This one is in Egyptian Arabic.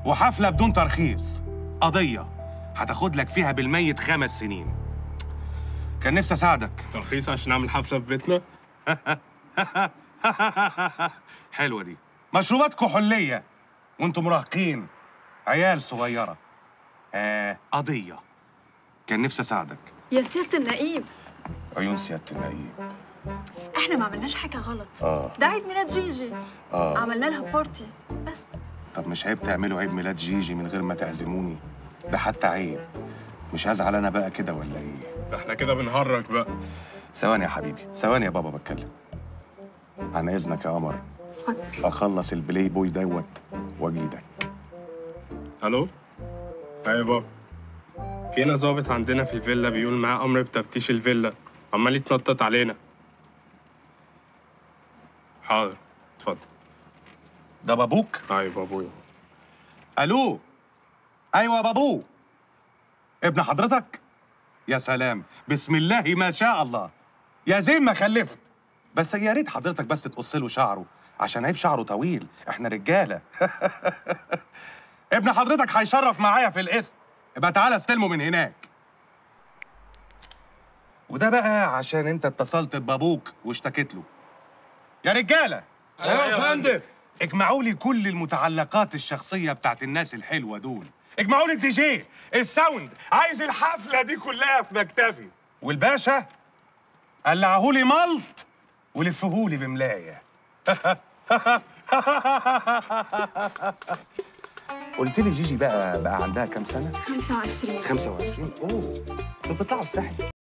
وحفله بدون ترخيص قضيه هتاخد لك فيها بالميت خمس سنين كان نفسي اساعدك ترخيص عشان اعمل حفله في بيتنا حلوه دي مشروبات كحوليه وانتم مراهقين عيال صغيره آه قضيه كان نفسي اساعدك يا سيادة النقيب عيون سياده النقيب احنا ما عملناش حاجة غلط اه ده عيد ميلاد جيجي اه عملنا لها بارتي بس طب مش عيب تعملوا عيد ميلاد جيجي من غير ما تعزموني ده حتى عيب مش هزعل انا بقى كده ولا ايه ده احنا كده بنهرج بقى ثواني يا حبيبي ثواني يا بابا بتكلم عن اذنك يا قمر اتفضل اخلص البلاي بوي دوت واجيلك الو ايوه بابا في هنا ظابط عندنا في الفيلا بيقول معاه امر بتفتيش الفيلا عمال يتنطط علينا حاضر اتفضل ده بابوك ايوه بابويا الو ايوه بابو ابن حضرتك يا سلام بسم الله ما شاء الله يا زين ما خلفت بس يا ريت حضرتك بس تقص له شعره عشان عيب شعره طويل احنا رجاله ابن حضرتك هيشرف معايا في الاسم يبقى تعالى استلمه من هناك وده بقى عشان انت اتصلت ببابوك واشتكيت له يا رجاله ايوه يا فندم اجمعوا لي كل المتعلقات الشخصيه بتاعت الناس الحلوه دول اجمعوا لي الدي جي الساوند عايز الحفله دي كلها في مكتبي والباشا قلعهولي ملط ولفهولي بملايه قلت لي جيجي بقى بقى عندها كام سنه 25 25 اوه انتوا بتطلعوا الساحل